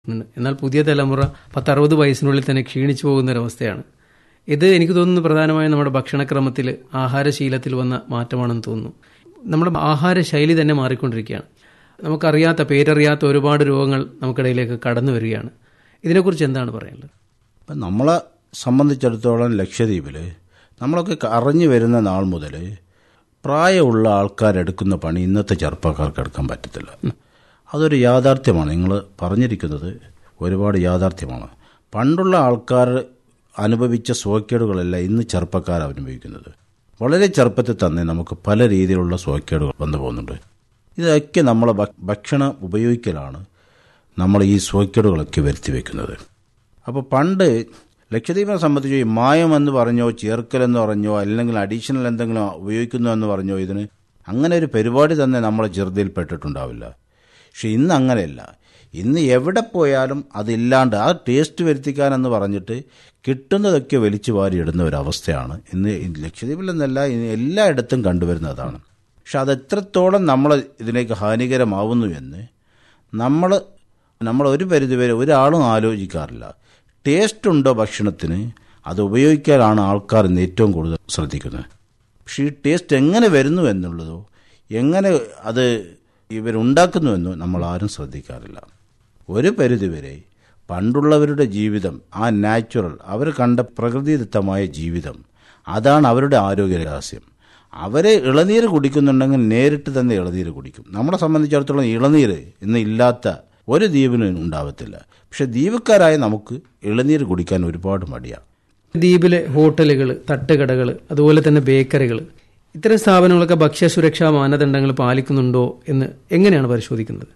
എന്നാൽ പുതിയ തലമുറ പത്തറുപത് വയസ്സിനുള്ളിൽ തന്നെ ക്ഷീണിച്ചു പോകുന്ന ഒരവസ്ഥയാണ് ഇത് എനിക്ക് തോന്നുന്നു പ്രധാനമായും നമ്മുടെ ഭക്ഷണക്രമത്തിൽ ആഹാരശീലത്തിൽ വന്ന മാറ്റമാണെന്ന് തോന്നുന്നു നമ്മുടെ ആഹാര ശൈലി തന്നെ മാറിക്കൊണ്ടിരിക്കുകയാണ് നമുക്കറിയാത്ത പേരറിയാത്ത ഒരുപാട് രോഗങ്ങൾ നമുക്കിടയിലേക്ക് കടന്നു വരികയാണ് ഇതിനെക്കുറിച്ച് എന്താണ് പറയാനുള്ളത് ഇപ്പം നമ്മളെ സംബന്ധിച്ചിടത്തോളം ലക്ഷദ്വീപിൽ നമ്മളൊക്കെ അറിഞ്ഞു വരുന്ന നാൾ മുതൽ പ്രായമുള്ള ആൾക്കാരെടുക്കുന്ന പണി ഇന്നത്തെ ചെറുപ്പക്കാർക്ക് എടുക്കാൻ പറ്റത്തില്ല അതൊരു യാഥാർത്ഥ്യമാണ് നിങ്ങൾ പറഞ്ഞിരിക്കുന്നത് ഒരുപാട് യാഥാർത്ഥ്യമാണ് പണ്ടുള്ള ആൾക്കാർ അനുഭവിച്ച സുഖക്കേടുകളല്ല ഇന്ന് ചെറുപ്പക്കാർ അനുഭവിക്കുന്നത് വളരെ ചെറുപ്പത്തിൽ തന്നെ നമുക്ക് പല രീതിയിലുള്ള സുഖക്കേടുകൾ വന്നു പോകുന്നുണ്ട് ഇതൊക്കെ നമ്മളെ ഭക്ഷണം ഉപയോഗിക്കലാണ് നമ്മൾ ഈ സുഖക്കേടുകളൊക്കെ വരുത്തി വെക്കുന്നത് അപ്പോൾ പണ്ട് ലക്ഷദ്വീപിനെ സംബന്ധിച്ച് ഈ മായം എന്ന് പറഞ്ഞോ ചേർക്കൽ എന്ന് പറഞ്ഞോ അല്ലെങ്കിൽ അഡീഷണൽ എന്തെങ്കിലും ഉപയോഗിക്കുന്നു എന്ന് പറഞ്ഞോ ഇതിന് അങ്ങനെ ഒരു പരിപാടി തന്നെ നമ്മളെ ചെറുതിൽപ്പെട്ടിട്ടുണ്ടാവില്ല പക്ഷെ ഇന്ന് അങ്ങനെയല്ല ഇന്ന് എവിടെ പോയാലും അതില്ലാണ്ട് ആ ടേസ്റ്റ് വരുത്തിക്കാനെന്ന് പറഞ്ഞിട്ട് കിട്ടുന്നതൊക്കെ വലിച്ചു വാരി ഇടുന്ന ഒരവസ്ഥയാണ് ഇന്ന് ലക്ഷദ്വീപിലെന്നല്ല എല്ലായിടത്തും കണ്ടുവരുന്നതാണ് പക്ഷെ അത് എത്രത്തോളം നമ്മൾ ഇതിലേക്ക് ഹാനികരമാവുന്നു എന്ന് നമ്മൾ നമ്മൾ ഒരു പരിധിവരെ ഒരാളും ആലോചിക്കാറില്ല ടേസ്റ്റ് ഉണ്ടോ ഭക്ഷണത്തിന് അത് ഉപയോഗിക്കാനാണ് ആൾക്കാർ ഇന്ന് ഏറ്റവും കൂടുതൽ ശ്രദ്ധിക്കുന്നത് പക്ഷേ ഈ ടേസ്റ്റ് എങ്ങനെ വരുന്നു എന്നുള്ളതോ എങ്ങനെ അത് ഇവരുണ്ടാക്കുന്നുവെന്നോ നമ്മൾ ആരും ശ്രദ്ധിക്കാറില്ല ഒരു പരിധിവരെ പണ്ടുള്ളവരുടെ ജീവിതം ആ നാച്ചുറൽ അവർ കണ്ട പ്രകൃതിദത്തമായ ജീവിതം അതാണ് അവരുടെ ആരോഗ്യ രഹസ്യം അവരെ ഇളനീര് കുടിക്കുന്നുണ്ടെങ്കിൽ നേരിട്ട് തന്നെ ഇളനീര് കുടിക്കും നമ്മളെ സംബന്ധിച്ചിടത്തോളം ഇളനീര് ഇന്ന് ഇല്ലാത്ത ഒരു ദ്വീപിനും ഉണ്ടാവത്തില്ല പക്ഷെ ദ്വീപുകാരായ നമുക്ക് ഇളനീര് കുടിക്കാൻ ഒരുപാട് മടിയാണ് ദ്വീപിലെ ഹോട്ടലുകൾ തട്ടുകടകൾ അതുപോലെ തന്നെ ബേക്കറികൾ ഇത്തരം സ്ഥാപനങ്ങളൊക്കെ ഭക്ഷ്യസുരക്ഷാ മാനദണ്ഡങ്ങൾ പാലിക്കുന്നുണ്ടോ എന്ന് എങ്ങനെയാണ് പരിശോധിക്കുന്നത്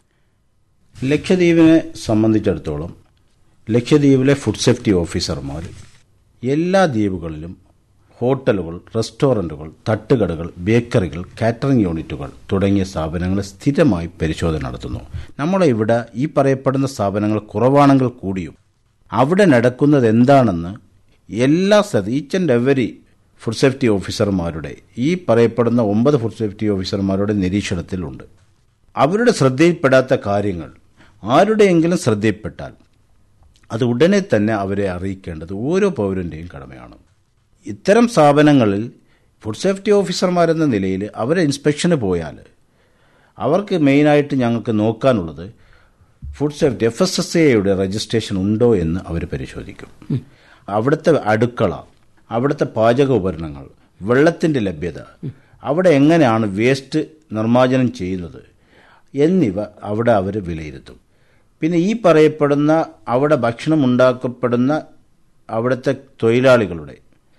ലക്ഷദ്വീപിനെ സംബന്ധിച്ചിടത്തോളം ലക്ഷദ്വീപിലെ ഫുഡ് സേഫ്റ്റി ഓഫീസർമാർ എല്ലാ ദ്വീപുകളിലും ഹോട്ടലുകൾ റെസ്റ്റോറൻറ്റുകൾ തട്ടുകടകൾ ബേക്കറികൾ കാറ്ററിംഗ് യൂണിറ്റുകൾ തുടങ്ങിയ സ്ഥാപനങ്ങൾ സ്ഥിരമായി പരിശോധന നടത്തുന്നു നമ്മളെ ഇവിടെ ഈ പറയപ്പെടുന്ന സ്ഥാപനങ്ങൾ കുറവാണെങ്കിൽ കൂടിയും അവിടെ നടക്കുന്നത് എന്താണെന്ന് എല്ലാ സ്ഥലത്തും each and every food safety ഓഫീസർമാരുടെ ഈ പറയപ്പെടുന്ന ഒമ്പത് ഫുഡ് സേഫ്റ്റി ഓഫീസർമാരുടെ നിരീക്ഷണത്തിലുണ്ട് അവരുടെ ശ്രദ്ധയിൽപ്പെടാത്ത കാര്യങ്ങൾ ആരുടെയെങ്കിലും ശ്രദ്ധയിൽപ്പെട്ടാൽ അത് ഉടനെ തന്നെ അവരെ അറിയിക്കേണ്ടത് ഓരോ പൗരൻ്റെയും കടമയാണ് ഇത്തരം സ്ഥാപനങ്ങളിൽ ഫുഡ് സേഫ്റ്റി ഓഫീസർമാരെന്ന നിലയിൽ അവരെ ഇൻസ്പെക്ഷന് പോയാൽ അവർക്ക് മെയിനായിട്ട് ഞങ്ങൾക്ക് നോക്കാനുള്ളത് food safety F S S എയുടെ രജിസ്ട്രേഷൻ ഉണ്ടോ എന്ന് അവർ പരിശോധിക്കും അവിടുത്തെ അടുക്കള അവിടുത്തെ പാചക ഉപകരണങ്ങൾ വെള്ളത്തിൻ്റെ ലഭ്യത അവിടെ എങ്ങനെയാണ് വേസ്റ്റ് നിർമ്മാർജ്ജനം ചെയ്യുന്നത് എന്നിവ അവിടെ അവർ വിലയിരുത്തും പിന്നെ ഈ പറയപ്പെടുന്ന അവിടെ ഭക്ഷണം ഉണ്ടാക്കപ്പെടുന്ന അവിടുത്തെ തൊഴിലാളികളുടെ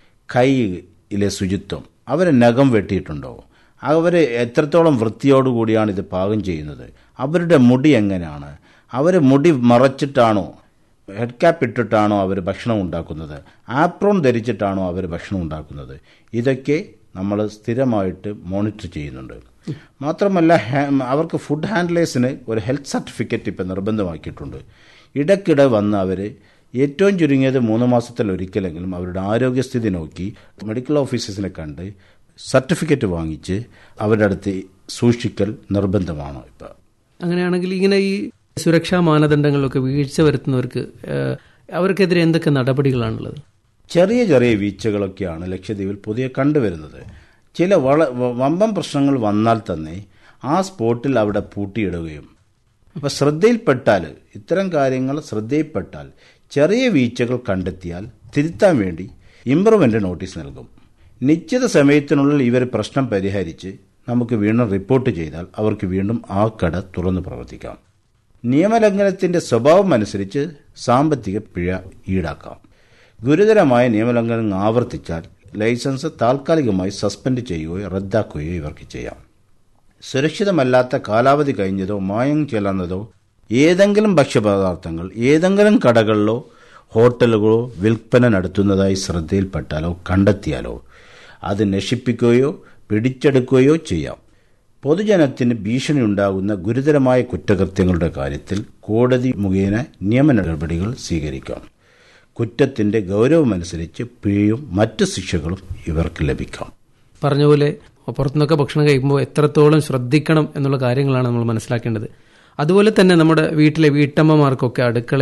കൈയിലെ ശുചിത്വം അവർ നഖം വെട്ടിയിട്ടുണ്ടോ അവർ എത്രത്തോളം വൃത്തിയോടുകൂടിയാണ് ഇത് പാകം ചെയ്യുന്നത് അവരുടെ മുടി എങ്ങനെയാണ് അവർ മുടി മറച്ചിട്ടാണോ ഹെഡ് ക്യാപ്പ് ഇട്ടിട്ടാണോ അവർ ഭക്ഷണം ഉണ്ടാക്കുന്നത് ആപ്രോൺ ധരിച്ചിട്ടാണോ അവർ ഭക്ഷണം ഉണ്ടാക്കുന്നത് ഇതൊക്കെ നമ്മൾ സ്ഥിരമായിട്ട് മോണിറ്റർ ചെയ്യുന്നുണ്ട് മാത്രമല്ല അവർക്ക് ഫുഡ് ഹാൻഡ്ലേഴ്സിന് ഒരു ഹെൽത്ത് സർട്ടിഫിക്കറ്റ് ഇപ്പം നിർബന്ധമാക്കിയിട്ടുണ്ട് ഇടയ്ക്കിടെ വന്ന് അവർ ഏറ്റവും ചുരുങ്ങിയത് മൂന്ന് മാസത്തിൽ ഒരിക്കലെങ്കിലും അവരുടെ ആരോഗ്യസ്ഥിതി നോക്കി മെഡിക്കൽ ഓഫീസേഴ്സിനെ കണ്ട് സർട്ടിഫിക്കറ്റ് വാങ്ങിച്ച് അവരുടെ അടുത്ത് സൂക്ഷിക്കൽ നിർബന്ധമാണ് ഇപ്പം അങ്ങനെയാണെങ്കിൽ ഇങ്ങനെ ഈ സുരക്ഷാ മാനദണ്ഡങ്ങളിലൊക്കെ വീഴ്ച വരുത്തുന്നവർക്ക് അവർക്കെതിരെ എന്തൊക്കെ നടപടികളാണുള്ളത് ചെറിയ ചെറിയ വീഴ്ചകളൊക്കെയാണ് ലക്ഷദ്വീപിൽ പുതിയ കണ്ടുവരുന്നത് ചില വള വമ്പം പ്രശ്നങ്ങൾ വന്നാൽ തന്നെ ആ സ്പോട്ടിൽ അവിടെ പൂട്ടിയിടുകയും അപ്പോൾ ശ്രദ്ധയിൽപ്പെട്ടാൽ ഇത്തരം കാര്യങ്ങൾ ശ്രദ്ധയിൽപ്പെട്ടാൽ ചെറിയ വീഴ്ചകൾ കണ്ടെത്തിയാൽ തിരുത്താൻ വേണ്ടി ഇംപ്രൂവ്മെൻ്റ് നോട്ടീസ് നൽകും നിശ്ചിത സമയത്തിനുള്ളിൽ ഇവർ പ്രശ്നം പരിഹരിച്ച് നമുക്ക് വീണ്ടും റിപ്പോർട്ട് ചെയ്താൽ അവർക്ക് വീണ്ടും ആ കട തുറന്നു പ്രവർത്തിക്കാം നിയമലംഘനത്തിന്റെ സ്വഭാവം അനുസരിച്ച് സാമ്പത്തിക പിഴ ഈടാക്കാം ഗുരുതരമായ നിയമലംഘനം ആവർത്തിച്ചാൽ ലൈസൻസ് താൽക്കാലികമായി സസ്പെൻഡ് ചെയ്യുകയോ റദ്ദാക്കുകയോ ഇവർക്ക് ചെയ്യാം സുരക്ഷിതമല്ലാത്ത കാലാവധി കഴിഞ്ഞതോ മായം ചെല്ലുന്നതോ ഏതെങ്കിലും ഭക്ഷ്യപദാർത്ഥങ്ങൾ ഏതെങ്കിലും കടകളിലോ ഹോട്ടലുകളോ വിൽപ്പന നടത്തുന്നതായി ശ്രദ്ധയിൽപ്പെട്ടാലോ കണ്ടെത്തിയാലോ അത് നശിപ്പിക്കുകയോ പിടിച്ചെടുക്കുകയോ ചെയ്യാം പൊതുജനത്തിന് ഭീഷണി ഉണ്ടാകുന്ന ഗുരുതരമായ കുറ്റകൃത്യങ്ങളുടെ കാര്യത്തിൽ കോടതി മുഖേന നിയമ നടപടികൾ സ്വീകരിക്കാം കുറ്റത്തിന്റെ ഗൗരവമനുസരിച്ച് പിഴയും മറ്റ് ശിക്ഷകളും ഇവർക്ക് ലഭിക്കാം പറഞ്ഞ പോലെ പുറത്തുനിന്നൊക്കെ ഭക്ഷണം കഴിക്കുമ്പോൾ എത്രത്തോളം ശ്രദ്ധിക്കണം എന്നുള്ള കാര്യങ്ങളാണ് നമ്മൾ മനസ്സിലാക്കേണ്ടത് അതുപോലെ തന്നെ നമ്മുടെ വീട്ടിലെ വീട്ടമ്മമാർക്കൊക്കെ അടുക്കള